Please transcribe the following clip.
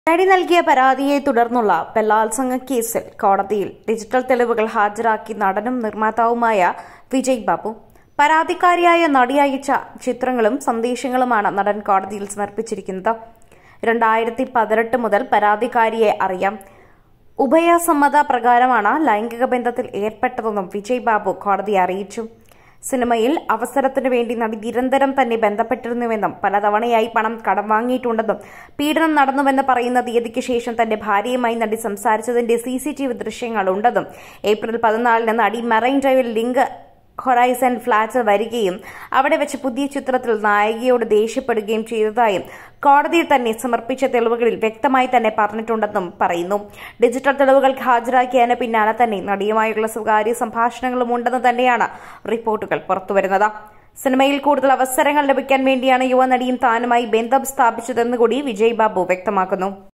നടി നൽകിയ പരാതിയെ തുടർന്നുള്ള ബലാത്സംഗ കേസിൽ കോടതിയിൽ ഡിജിറ്റൽ തെളിവുകൾ ഹാജരാക്കി നടനും നിർമ്മാതാവുമായ വിജയ് ബാബു പരാതിക്കാരിയായ നടി അയച്ച ചിത്രങ്ങളും സന്ദേശങ്ങളുമാണ് നടൻ കോടതിയിൽ സമർപ്പിച്ചിരിക്കുന്നത് രണ്ടായിരത്തി പതിനെട്ട് മുതൽ പരാതിക്കാരിയെ അറിയാം ഉഭയസമ്മത പ്രകാരമാണ് ലൈംഗിക ബന്ധത്തിൽ ഏർപ്പെട്ടതെന്നും വിജയ് ബാബു കോടതിയെ അറിയിച്ചു സിനിമയിൽ അവസരത്തിനു വേണ്ടി നടി നിരന്തരം തന്നെ ബന്ധപ്പെട്ടിരുന്നുവെന്നും പലതവണയായി പണം കടം വാങ്ങിയിട്ടുണ്ടെന്നും പീഡനം നടന്നുവെന്ന് പറയുന്ന തീയതിക്ക് ശേഷം തന്റെ ഭാര്യയുമായി നടി സംസാരിച്ചതിന്റെ സിസിടിവി ദൃശ്യങ്ങളുണ്ടെന്നും ഏപ്രിൽ പതിനാലിന് നടി മറൈൻ ഡ്രൈവിൽ ലിങ്ക് ഹൊറൈസൺ ഫ്ളാറ്റ് വരികയും അവിടെ വെച്ച് പുതിയ ചിത്രത്തിൽ നായികയോട് ദേഷ്യപ്പെടുകയും ചെയ്തതായും കോടതിയിൽ തന്നെ സമർപ്പിച്ച തെളിവുകളിൽ വ്യക്തമായി തന്നെ പറഞ്ഞിട്ടുണ്ടെന്നും പറയുന്നു ഡിജിറ്റൽ തെളിവുകൾ ഹാജരാക്കിയതിന് പിന്നാലെ തന്നെ നടിയുമായുള്ള സ്വകാര്യ സംഭാഷണങ്ങളും ഉണ്ടെന്ന് തന്നെയാണ് റിപ്പോർട്ടുകൾ പുറത്തുവരുന്നത് സിനിമയിൽ കൂടുതൽ അവസരങ്ങൾ ലഭിക്കാൻ വേണ്ടിയാണ് യുവനടിയും താനുമായി ബന്ധം സ്ഥാപിച്ചതെന്ന് കൂടി വിജയ് ബാബു വ്യക്തമാക്കുന്നു